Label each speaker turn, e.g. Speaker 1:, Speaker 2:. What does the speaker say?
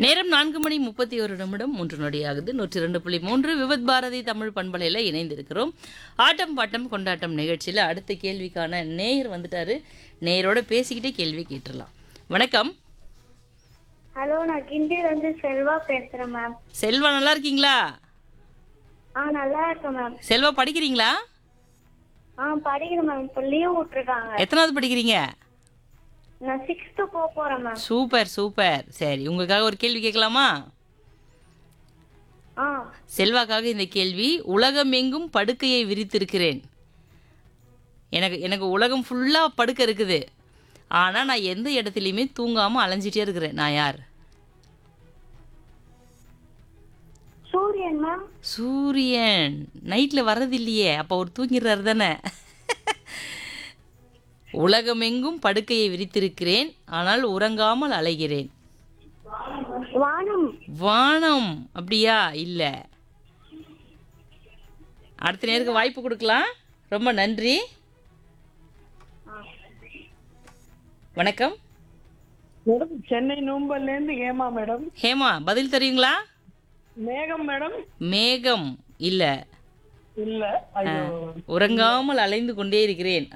Speaker 1: நேரம் நான்கு மணி முப்பத்தி ஒரு நிமிடம் மூன்று நொடியாகுது நூற்றி ரெண்டு புள்ளி மூன்று விவத் பாரதி தமிழ் பண்பலையில் இணைந்திருக்கிறோம் ஆட்டம் பாட்டம் கொண்டாட்டம் நிகழ்ச்சியில் அடுத்த கேள்விக்கான நேயர் வந்துட்டாரு நேயரோட பேசிக்கிட்டே கேள்வி கேட்டுடலாம் வணக்கம்
Speaker 2: ஹலோ நான் கிண்டில இருந்து செல்வா பேசுறேன் மேம்
Speaker 1: செல்வா நல்லா இருக்கீங்களா
Speaker 2: ஆ நல்லா இருக்கேன் மேம்
Speaker 1: செல்வா படிக்கிறீங்களா
Speaker 2: ஆ படிக்கிறேன் மேம் இப்போ லீவ் விட்டுருக்காங்க
Speaker 1: எத்தனாவது படிக்கிறீங்க
Speaker 2: நான் சிக்ஸ்த்து போக போறேன் மேம்
Speaker 1: சூப்பர் சூப்பர் சரி உங்களுக்காக ஒரு கேள்வி கேட்கலாமா
Speaker 2: ஆ
Speaker 1: செல்வாக்காக இந்த கேள்வி உலகம் எங்கும் படுக்கையை விரித்திருக்கிறேன் எனக்கு எனக்கு உலகம் ஃபுல்லாக படுக்க இருக்குது ஆனால் நான் எந்த இடத்துலையுமே தூங்காமல் அலைஞ்சிட்டே இருக்கிறேன் நான் யார்
Speaker 2: சூரியன் மேம்
Speaker 1: சூரியன் நைட்டில் வர்றது இல்லையே அப்போ அவர் தூங்கிடுறாரு தானே உலகமெங்கும் படுக்கையை விரித்திருக்கிறேன் ஆனால் உறங்காமல் அலைகிறேன்
Speaker 2: வானம்
Speaker 1: வானம் அப்படியா இல்லை அடுத்த நேருக்கு வாய்ப்பு கொடுக்கலாம் ரொம்ப நன்றி வணக்கம்
Speaker 3: மேடம் சென்னை நூம்பல்ல இருந்து ஹேமா மேடம்
Speaker 1: ஹேமா பதில் தெரியுங்களா
Speaker 3: மேகம் மேடம்
Speaker 1: மேகம் இல்லை
Speaker 3: இல்ல ஐயோ
Speaker 1: உறங்காமல் அலைந்து கொண்டே இருக்கிறேன்